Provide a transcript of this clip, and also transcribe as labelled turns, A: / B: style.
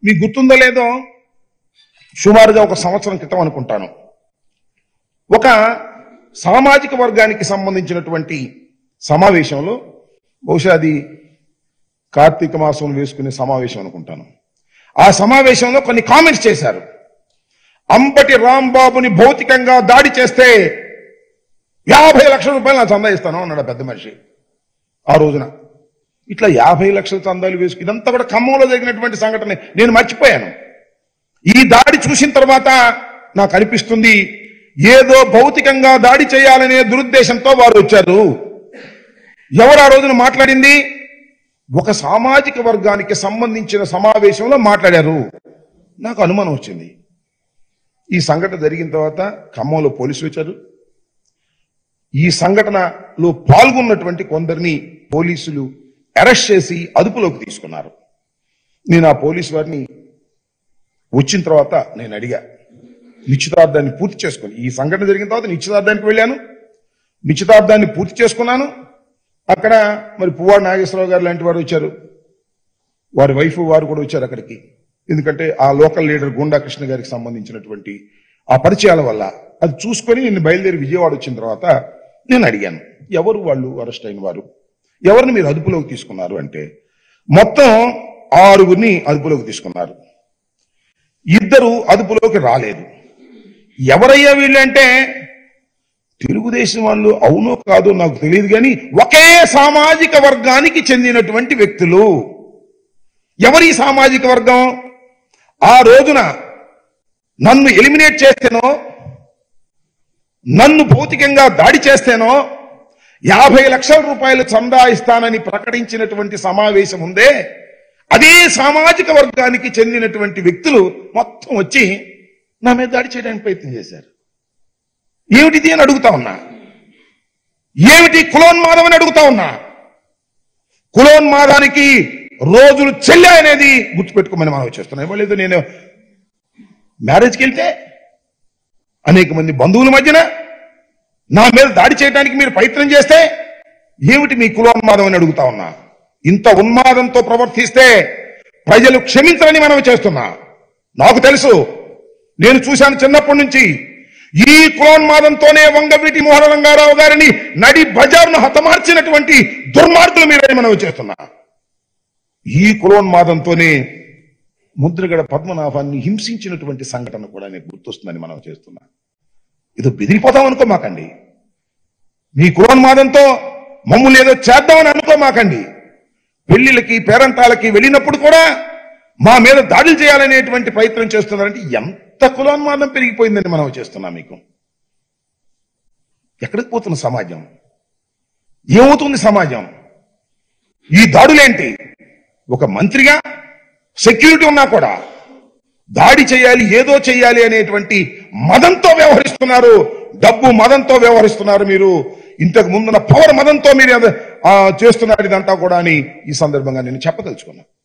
A: మీకు గుర్తుందో లేదో సుమారుగా ఒక సంవత్సరం క్రితం అనుకుంటాను ఒక సామాజిక వర్గానికి సంబంధించినటువంటి సమావేశంలో బహుశా అది కార్తీక మాసం వేసుకునే సమావేశం అనుకుంటాను ఆ సమావేశంలో కొన్ని కామెంట్స్ చేశారు అంబటి రాంబాబుని భౌతికంగా దాడి చేస్తే యాభై లక్షల రూపాయలు నా చందా ఇస్తాను అన్నాడు ఆ పెద్ద మనిషి ఆ రోజున ఇట్లా యాభై లక్షల చందాలు వేసుకు ఇదంతా కూడా ఖమ్మంలో జరిగినటువంటి సంఘటన నేను మర్చిపోయాను ఈ దాడి చూసిన తర్వాత నాకు అనిపిస్తుంది ఏదో భౌతికంగా దాడి చేయాలనే దురుద్దేశంతో వారు వచ్చారు ఎవరు ఆ రోజున మాట్లాడింది ఒక సామాజిక వర్గానికి సంబంధించిన సమావేశంలో మాట్లాడారు నాకు అనుమానం వచ్చింది ఈ సంఘటన జరిగిన తర్వాత ఖమ్మంలో పోలీసులు వచ్చారు ఈ సంఘటనలో పాల్గొన్నటువంటి కొందరిని పోలీసులు అరెస్ట్ చేసి అదుపులోకి తీసుకున్నారు నేను ఆ పోలీసు వారిని వచ్చిన తర్వాత నేను అడిగా నిశ్చితార్థాన్ని పూర్తి చేసుకుని ఈ సంఘటన జరిగిన తర్వాత నిశ్చితార్థానికి వెళ్ళాను నిశ్చితార్థాన్ని పూర్తి చేసుకున్నాను అక్కడ మరి పువ్వాడు నాగేశ్వరరావు గారు లాంటి వారు వచ్చారు వారి వైఫ్ వారు కూడా వచ్చారు అక్కడికి ఎందుకంటే ఆ లోకల్ లీడర్ గుండా కృష్ణ గారికి సంబంధించినటువంటి ఆ పరిచయాల వల్ల అది చూసుకొని నేను బయలుదేరి విజయవాడ వచ్చిన తర్వాత నేను అడిగాను ఎవరు వాళ్ళు అరెస్ట్ అయిన వారు ఎవరిని మీరు అదుపులోకి తీసుకున్నారు అంటే మొత్తం ఆరుగురిని అదుపులోకి తీసుకున్నారు ఇద్దరు అదుపులోకి రాలేదు ఎవరయ్యా వీళ్ళంటే తెలుగుదేశం వాళ్ళు అవునో కాదో నాకు తెలియదు కానీ ఒకే సామాజిక వర్గానికి చెందినటువంటి వ్యక్తులు ఎవరి సామాజిక వర్గం ఆ రోజున నన్ను ఎలిమినేట్ చేస్తేనో నన్ను భౌతికంగా దాడి చేస్తేనో యాభై లక్షల రూపాయలు చందా ఇస్తానని ప్రకటించినటువంటి సమావేశం ఉందే అదే సామాజిక వర్గానికి చెందినటువంటి వ్యక్తులు మొత్తం వచ్చి నా మీద దాడి చేయడానికి ప్రయత్నం చేశారు ఏమిటిది అని అడుగుతా ఉన్నా ఏమిటి కులోన్మాదం అని అడుగుతా ఉన్నా కులోన్మాదానికి రోజులు చెల్లా అనేది గుర్తుపెట్టుకోమని మనం చేస్తున్నాం ఇవ్వలేదు నేను మ్యారేజ్కి వెళ్తే అనేక మంది బంధువుల మధ్యన నా మీద దాడి చేయడానికి మీరు ప్రయత్నం చేస్తే ఏమిటి మీ కులోన్మాదం అని అడుగుతా ఉన్నా ఇంత ఉన్మాదంతో ప్రవర్తిస్తే ప్రజలు క్షమించరని మనం చేస్తున్నా నాకు తెలుసు నేను చూశాను చిన్నప్పటి నుంచి ఈ కులోన్మాదంతోనే వంగవీటి మోహన రంగారావు గారిని నడి బజార్ను హతమార్చినటువంటి దుర్మార్గులు మీరని మనం చేస్తున్నా ఈ కులోన్మాదంతోనే ముద్రగడ పద్మనాభాన్ని హింసించినటువంటి సంఘటన కూడా నీకు గుర్తొస్తుందని మనం చేస్తున్నా ఇది బెదిరిపోతాం అనుకోమాకండి మీ కులోన్మాదంతో మమ్మల్ని ఏదో చేద్దామని అనుకోమాకండి పెళ్లిళ్ళకి పేరంటాలకి వెళ్ళినప్పుడు కూడా మా మీద దాడులు చేయాలనేటువంటి ప్రయత్నం చేస్తున్నారంటే ఎంత కులోన్మాదం పెరిగిపోయిందని మనం చేస్తున్నాం మీకు ఎక్కడికి పోతున్న సమాజం ఏమవుతుంది సమాజం ఈ దాడులేంటి ఒక మంత్రిగా సెక్యూరిటీ ఉన్నా కూడా దాడి చేయాలి ఏదో చేయాలి అనేటువంటి మదంతో వ్యవహరిస్తున్నారు డబ్బు మదంతో వ్యవహరిస్తున్నారు మీరు ఇంతకు ముందున్న పవర్ మదంతో మీరు అది, ఆ, చేస్తున్నారు ఇదంతా కూడా అని ఈ సందర్భంగా నేను చెప్పదలుచుకున్నాను